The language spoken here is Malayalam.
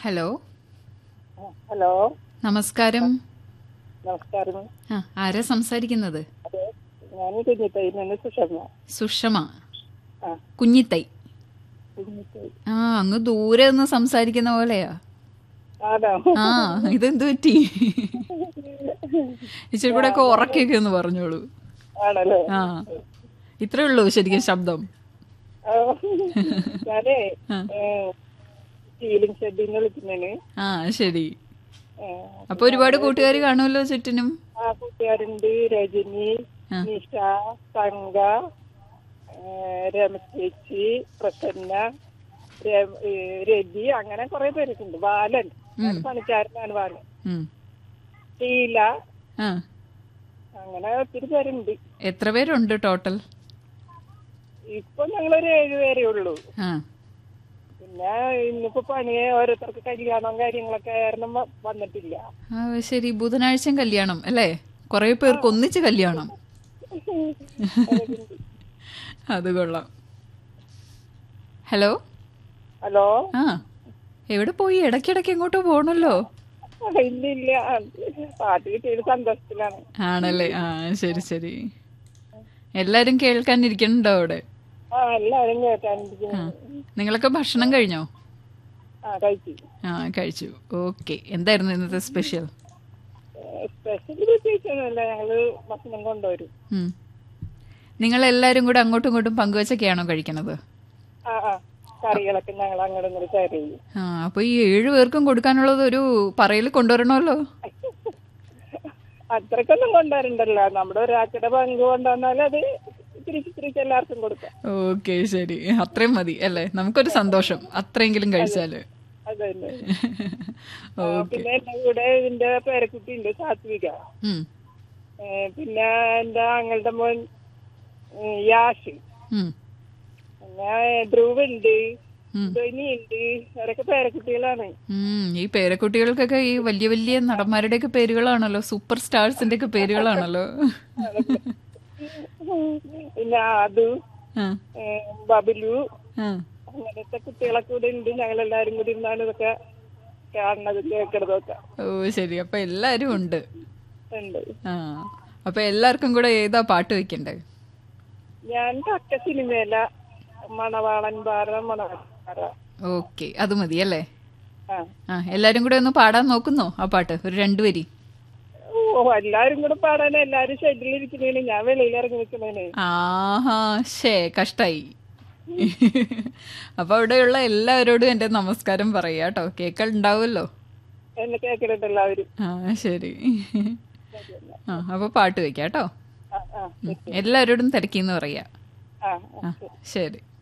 ഹലോ ഹലോ നമസ്കാരം നമസ്കാരം ആ ആരാ സംസാരിക്കുന്നത് അതെ ഞാൻ കുഞ്ഞിത്തൈ നിന്ന് സുഷമ സുഷമ ആ കുഞ്ഞിത്തൈ കുഞ്ഞിത്തൈ ആ അങ്ങ് ദൂരെ നിന്ന് സംസാരിക്കുന്ന പോലെയാ ആണോ ആ ഇതെന്തു പറ്റി ഇച്ചിരി കൂടെ ഒക്കെ ഉറക്കൊക്കെ ഒന്ന് പറഞ്ഞോളൂ ആണല്ലോ ആ ഇത്രേ ഉള്ളൂ ശരിക്കും ശബ്ദം ആ, ഞാനേ ആ. സീലിംഗ് ഷെഡിൽ നിന്ന് വിളിക്കുന്നതിന് ആ ശരി ഏ, അപ്പൊ ഒരുപാട് കൂട്ടുകാർ കാണുമല്ലോ ചുറ്റിനും ആ കൂട്ടുകാരുണ്ട് രജനി ആ. നിഷ തങ്ക ഏ, രമചേച്ചി പ്രസന്ന രം- ഏ, രവി അങ്ങനെ കുറെ പേരൊക്കെയുണ്ട് ബാലൻ ഞാൻ പണിക്കാരനാണ് ബാലൻ ഉം. ഷീല ആ അങ്ങനെ ഒത്തിരി പേരുണ്ട് എത്ര പേരുണ്ട് ടോട്ടൽ ഇപ്പൊ ഞങ്ങളൊരു ഏഴുപേരേ ഉള്ളൂ ആ പിന്നെ ഇന്നിപ്പോ പണിയെ ഓരോരുത്തർക്ക് കല്യാണം കാര്യങ്ങളൊക്കെ കാരണം വ- വന്നിട്ടില്ല ആ ശരി ബുധനാഴ്ചയും കല്യാണം അല്ലേ കുറെ പേർക്ക് ഒന്നിച്ച് കല്യാണം അത് കൊള്ളാം ഹലോ ഹലോ ആ എവിടെ പോയി ഇടയ്ക്കിടയ്ക്ക് എങ്ങോട്ടോ പോകണല്ലോ ഇല്ല ഇല്ല പാട്ട് കിട്ടിയത് സന്തോഷത്തിലാണ് ആണല്ലേ ആ ശരി ശരി എല്ലാരും കേൾക്കാനിരിക്കണുണ്ടോ അവിടെ ആ എല്ലാരും കേട്ടാനിരിക്കുന്നു നിങ്ങളൊക്കെ ഭക്ഷണം കഴിഞ്ഞോ ആ കഴിച്ചു ആ കഴിച്ചു ഓക്കെ എന്തായിരുന്നു ഇന്നത്തെ സ്പെഷ്യൽ സ്പെഷ്യൽ പ്രത്യേകിച്ചൊന്നുമില്ല ഞങ്ങള് ഭക്ഷണം കൊണ്ടുവരും നിങ്ങൾ എല്ലാരും കൂടെ അങ്ങോട്ടും ഇങ്ങോട്ടും പങ്കുവച്ചൊക്കെയാണോ കഴിക്കണത് ആ ആ കറികളൊക്കെ ഞങ്ങൾ അങ്ങോട്ടും ഇങ്ങോട്ട് ഷെയർ ചെയ്യും ആ അപ്പൊ ഈ ഏഴു പേർക്കും കൊടുക്കാനുള്ളത് ഒരു പറയിൽ കൊണ്ടുവരണമല്ലോ അത്രക്കൊന്നും കൊണ്ടുവരണ്ടല്ലോ നമ്മുടെ ഒരാൾക്കുടെ പങ്ക് കൊണ്ടുവന്നാൽ അത് ഇത്തിരി ഇത്തിരി എല്ലാവർക്കും കൊടുക്കാം ഓക്കെ ശരി അത്രയും മതി അല്ലേ നമുക്കൊരു സന്തോഷം അത്രയെങ്കിലും കഴിച്ചാല് അതന്നെ ആ, ഓക്കെ പിന്നെ എന്റെ കൂടെ ഇതിന്റെ പേരക്കുട്ടി ഉണ്ട് സാത്വിക ഉം, ഏ, പിന്നെ എന്റെ ആങ്ങളുടെ മോൻ ഏ, യാഷ് ഉം, പിന്നെ ധ്രുവ് ഉണ്ട് ഉം. ധ്വനി ഉണ്ട് അവരൊക്കെ പേരക്കുട്ടികളാണ് ഉം. ഈ പേരക്കുട്ടികൾക്കൊക്കെ ഈ വലിയ വലിയ നടന്മാരുടെയൊക്കെ പേരുകളാണല്ലോ സൂപ്പർ സ്റ്റാർസിന്റെ ഒക്കെ പേരുകളാണല്ലോ പിന്നെ ആദു ആ, ഏ, ബബിലു ആ. അങ്ങനത്തെ കുട്ടികളൊക്കെ കൂടെ ഉണ്ട് ഞങ്ങൾ എല്ലാരും കൂടി ഇരുന്നാണ് ഇതൊക്കെ കാണുന്നതും കേൾക്കണതൊക്കെ ഓ ശരി അപ്പൊ എല്ലാരും ഉണ്ട് ഉണ്ട് ആ അപ്പൊ എല്ലാവർക്കും കൂടെ ഏതാ പാട്ട് വെക്കണ്ടേ ഞാൻ തക്ക സിനിമയില മണവാളൻ പാറ മണവാളൻ പാറ ഓക്കെ അത് മതി അല്ലേ ആ ആ എല്ലാരും കൂടെ ഒന്ന് പാടാൻ നോക്കുന്നോ ആ പാട്ട് ഒരു രണ്ടു വരി ഓ എല്ലാരും കൂടെ പാടാൻ എല്ലാരും ഷെഡിലിരിക്കുന്നതിന് ഞാൻ വെളിയിൽ ഇറങ്ങി നിൽക്കുന്നതിന് ആഹാ ഷേ കഷ്ടായി അപ്പൊ അവിടെയുള്ള എല്ലാവരോടും എന്റെ നമസ്കാരം പറയാ കേട്ടോ കേക്കൾ ഉണ്ടാവുമല്ലോ എന്നെ കേൾക്കുന്നുണ്ട് എല്ലാവരും ആ ശരി ആ അപ്പൊ പാട്ട് വെക്കാം കേട്ടോ ആ ആ എല്ലാവരോടും തിരക്കിന്ന് പറയാ ആ ആ ശരി